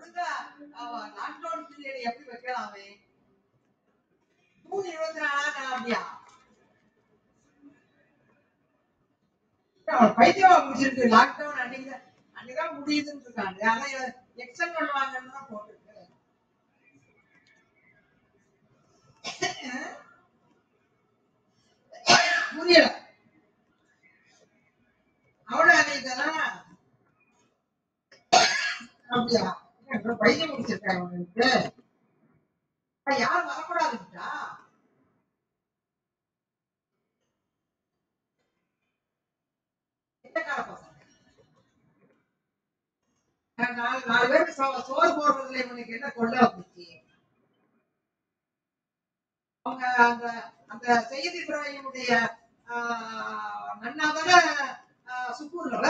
ஒழுங்கா lockdown period எப்படி வைக்கலாமே June இருபத்தி நாலா நான் அப்படியா அவன் பைத்தியம் முடிச்சிருக்கு லாக்டவுன் அன்னைக்கு தான் அன்னைக்கு தான் முடியுதுன்னு இருக்காங்க ஆனா எக்ஸ்டெண்ட் பண்ணுவாங்கன்னு தான் போட்டிருக்கு புரியல அவ்வளவு அன்னைக்கு தானா அப்படியா என்ன பையன் முடிச்சிருக்காங்க அவனுக்கு அப்ப யாரும் வரக்கூடாதுட்டா எந்தக்கார பசங்க நான் நாலு நாலு பேருக்கு சோ- சோறு போடுறதுல இவனுக்கு என்ன கொள்ள வந்துச்சு அவங்க அந்த அந்த செய்தி இப்ராஹிமுடைய நன்னா தானே சுக்கூர்ல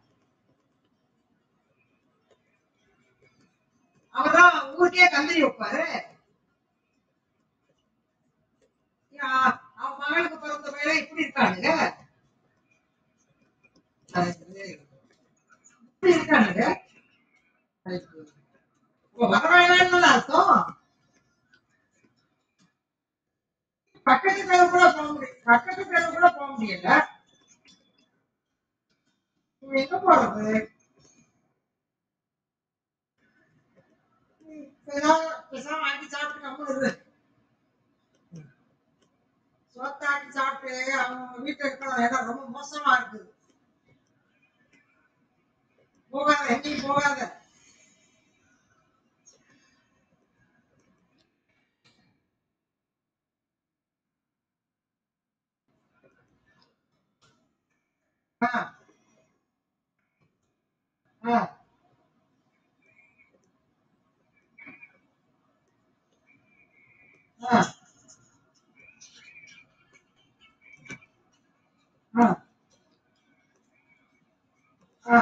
அவர்தான் ஊருக்கே கந்தரி வைப்பாரு யா, அவன் மகளுக்கு பிறந்த பையன் இப்படி இருக்கானுங்க இப்படி இருக்கானுங்க இப்ப வர வேணாம்னு அர்த்தம் பக்கத்து பேரு கூட போக முடியும் பக்கத்து பேரு கூட போக முடியல இவன் எங்க போறது பேசாம பேசாம ஆக்கி சாப்பிட்டு கம்மு இரு சோத்தாக்கி சாப்பிட்டு அவங்க வீட்டுல இருக்கிற இடம் ரொம்ப மோசமா இருக்குது போகாத எங்கேயும் போகாத ஆ ஆ ஆ ஆ ஆ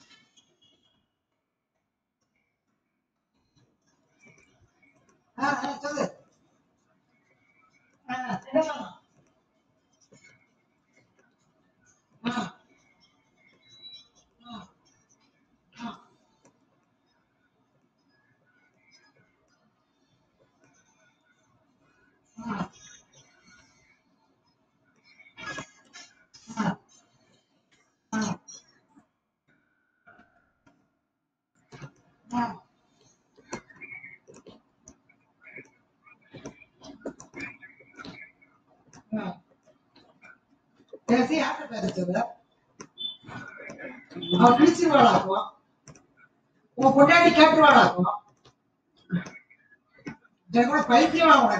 ஆ ஆ சொல்லு ஆ என்ன வேணும்? ஆ ஆ ஆ ஆ ஆ ஆ ஆ ஆ பேசி யார்கிட்ட பேச சொல்ற அவன் பிடிச்சிருவாளாக்கும் உன் பொண்டாட்டி கேட்டுருவாளாக்கும் கூட பைத்தியமா உனக்கு